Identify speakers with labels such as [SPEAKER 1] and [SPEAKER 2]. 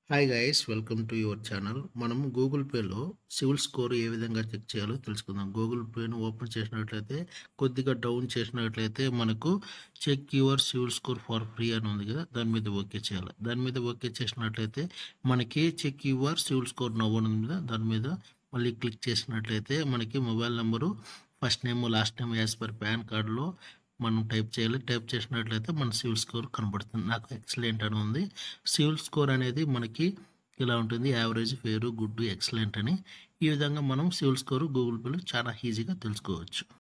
[SPEAKER 1] hi guys welcome to your channel మనం Google పేలో CIBIL score ఏ విధంగా చెక్ చేయాలో తెలుసుకుందాం గూగుల్ పేను ఓపెన్ చేసినట్లయితే కొద్దిగా డౌన్ చేసినట్లయితే మనకు check your CIBIL score for free అని ఉంది కదా దాని మీద ఓకే చేయాలి దాని మీద ఓకే చేసినట్లయితే మనకి చెక్ యువర్ సివిల్ స్కోర్ నవ్వు ఉంది కదా దాని మీద మళ్ళీ క్లిక్ చేసినట్లయితే మనకి mobile number first name last name as per PAN కార్డులో మనం టైప్ చేయాలి టైప్ చేసినట్లయితే మన సివిల్ స్కోర్ కనబడుతుంది నాకు ఎక్సలెంట్ అని ఉంది సివిల్ స్కోర్ అనేది మనకి ఇలా ఉంటుంది యావరేజ్ ఫేరు గుడ్ ఎక్సలెంట్ అని ఈ విధంగా మనం సివిల్ స్కోర్ గూగుల్ పేలో చాలా ఈజీగా తెలుసుకోవచ్చు